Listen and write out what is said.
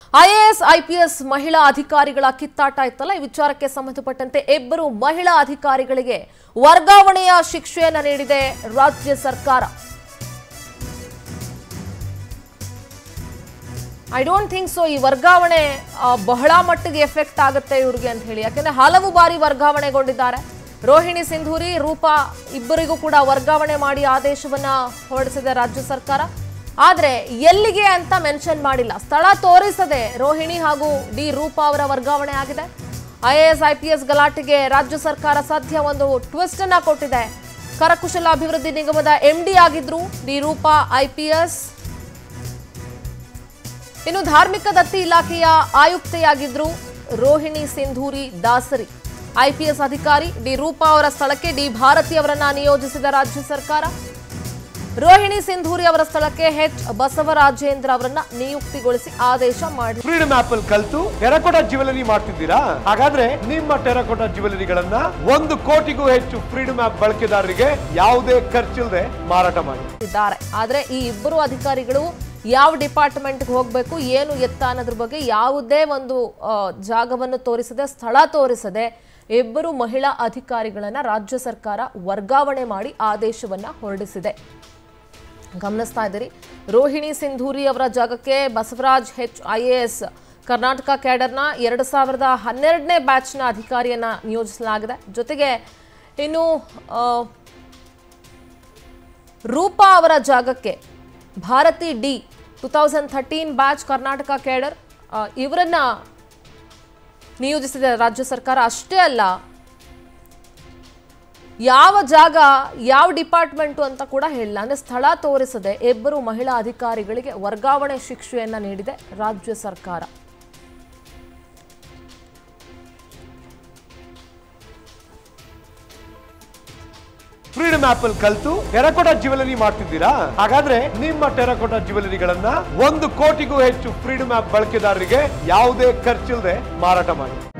IAS IPS ಮಹಿಳಾ ಅಧಿಕಾರಿಗಳ ಕಿತ್ತಾಟ ಇತ್ತಲ್ಲ ಈ ವಿಚಾರಕ್ಕೆ ಸಂಬಂಧಪಟ್ಟಂತೆ ಇಬ್ಬರು ಮಹಿಳಾ ಅಧಿಕಾರಿಗಳಿಗೆ ವರ್ಗಾವಣೆಯ ಶಿಕ್ಷೆಯನ್ನ ನೀಡಿದೆ ರಾಜ್ಯ ಸರ್ಕಾರ ಐ ಡೋಂಟ್ ಥಿಂಕ್ ಸೊ ಈ ವರ್ಗಾವಣೆ ಆ, ಬಹಳ ಮಟ್ಟಿಗೆ ಎಫೆಕ್ಟ್ ಆಗುತ್ತೆ ಇವ್ರಿಗೆ ಅಂತ ಹೇಳಿ ಯಾಕಂದ್ರೆ ಹಲವು ಬಾರಿ ವರ್ಗಾವಣೆಗೊಂಡಿದ್ದಾರೆ ರೋಹಿಣಿ ಸಿಂಧೂರಿ ರೂಪಾ ಇಬ್ಬರಿಗೂ ಕೂಡ ವರ್ಗಾವಣೆ ಮಾಡಿ ಆದೇಶವನ್ನ ಹೊರಡಿಸಿದೆ ರಾಜ್ಯ ಸರ್ಕಾರ ಆದ್ರೆ ಎಲ್ಲಿಗೆ ಅಂತ ಮೆನ್ಷನ್ ಮಾಡಿಲ್ಲ ಸ್ಥಳ ತೋರಿಸದೆ ರೋಹಿಣಿ ಹಾಗೂ ಡಿ ರೂಪಾ ಅವರ ವರ್ಗಾವಣೆ ಆಗಿದೆ ಐಎಎಸ್ ಐಪಿಎಸ್ ಗಲಾಟೆಗೆ ರಾಜ್ಯ ಸರ್ಕಾರ ಸದ್ಯ ಒಂದು ಟ್ವಿಸ್ಟ್ ಅನ್ನ ಕೊಟ್ಟಿದೆ ಕರಕುಶಲ ಅಭಿವೃದ್ಧಿ ನಿಗಮದ ಎಂಡಿ ಆಗಿದ್ರು ಡಿ ರೂಪಾ ಐಪಿಎಸ್ ಇನ್ನು ಧಾರ್ಮಿಕ ದತ್ತಿ ಇಲಾಖೆಯ ಆಯುಕ್ತೆಯಾಗಿದ್ರು ರೋಹಿಣಿ ಸಿಂಧೂರಿ ದಾಸರಿ ಐಪಿಎಸ್ ಅಧಿಕಾರಿ ಡಿ ರೂಪಾ ಅವರ ಸ್ಥಳಕ್ಕೆ ಡಿ ಭಾರತಿ ಅವರನ್ನ ನಿಯೋಜಿಸಿದ ರಾಜ್ಯ ಸರ್ಕಾರ ರೋಹಿಣಿ ಸಿಂಧೂರಿ ಅವರ ಸ್ಥಳಕ್ಕೆ ಎಚ್ ಬಸವರಾಜೇಂದ್ರ ಅವರನ್ನ ನಿಯುಕ್ತಿಗೊಳಿಸಿ ಆದೇಶ ಮಾಡಿ ಫ್ರೀಡಮ್ ಆಪ್ ಅಲ್ಲಿ ಕಲ್ತು ಟೆರಕೋಟಾ ಜ್ಯುವೆಲರಿ ಮಾಡ್ತಿದ್ದೀರಾ ಹಾಗಾದ್ರೆ ನಿಮ್ಮ ಟೆರಕೋಟಾ ಜ್ಯುವೆಲರಿಗಳನ್ನ ಒಂದು ಕೋಟಿಗೂ ಹೆಚ್ಚು ಫ್ರೀಡಮ್ ಆಪ್ ಬಳಕೆದಾರರಿಗೆ ಯಾವುದೇ ಖರ್ಚಿಲ್ಲದೆ ಮಾರಾಟ ಮಾಡಿ ಇದ್ದಾರೆ ಆದ್ರೆ ಈ ಇಬ್ಬರು ಅಧಿಕಾರಿಗಳು ಯಾವ ಡಿಪಾರ್ಟ್ಮೆಂಟ್ಗೆ ಹೋಗಬೇಕು ಏನು ಎತ್ತ ಅನ್ನೋದ್ರ ಬಗ್ಗೆ ಯಾವುದೇ ಒಂದು ಆ, ಜಾಗವನ್ನು ತೋರಿಸದೆ ಸ್ಥಳ ತೋರಿಸದೆ ಇಬ್ಬರು ಮಹಿಳಾ ಅಧಿಕಾರಿಗಳನ್ನ ರಾಜ್ಯ ಸರ್ಕಾರ ವರ್ಗಾವಣೆ ಮಾಡಿ ಆದೇಶವನ್ನ ಹೊರಡಿಸಿದೆ ಗಮನಿಸ್ತಾ ಇದ್ದೀರಿ ರೋಹಿಣಿ ಸಿಂಧೂರಿ ಅವರ ಜಾಗಕ್ಕೆ Basavaraj H I A S Karnataka ಕ್ಯಾಡರ್ನ ಎರಡು ಸಾವಿರದ ಹನ್ನೆರಡನೇ ಬ್ಯಾಚ್ನ ಅಧಿಕಾರಿಯನ್ನ ನಿಯೋಜಿಸಲಾಗಿದೆ ಜೊತೆಗೆ ಇನ್ನು ಆ, ರೂಪಾ ಅವರ ಜಾಗಕ್ಕೆ Bharathi D two thousand thirteen batch Karnataka cadre ಆ, ಇವರನ್ನ ನಿಯೋಜಿಸಿದೆ ರಾಜ್ಯ ಸರ್ಕಾರ ಅಷ್ಟೇ ಅಲ್ಲ ಯಾವ ಜಾಗ ಯಾವ ಡಿಪಾರ್ಟ್ಮೆಂಟು ಅಂತ ಕೂಡ ಹೇಳಿಲ್ಲ ಅಂದ್ರೆ ಸ್ಥಳ ತೋರಿಸದೆ ಇಬ್ಬರು ಮಹಿಳಾ ಅಧಿಕಾರಿಗಳಿಗೆ ವರ್ಗಾವಣೆ ಶಿಕ್ಷೆಯನ್ನ ನೀಡಿದೆ ರಾಜ್ಯ ಸರ್ಕಾರ ಫ್ರೀಡಮ್ ಆಪ್ ಅಲ್ಲಿ ಕಲ್ತು ಟೆರಕೋಟಾ ಜ್ಯುವೆಲರಿ ಮಾಡ್ತಿದ್ದೀರಾ ಹಾಗಾದ್ರೆ ನಿಮ್ಮ ಟೆರಕೋಟಾ ಜ್ಯುವೆಲರಿಗಳನ್ನ ಒಂದು ಕೋಟಿಗೂ ಹೆಚ್ಚು ಫ್ರೀಡಮ್ ಆಪ್ ಬಳಕೆದಾರರಿಗೆ ಯಾವುದೇ ಖರ್ಚಿಲ್ಲದೆ ಮಾರಾಟ ಮಾಡಿ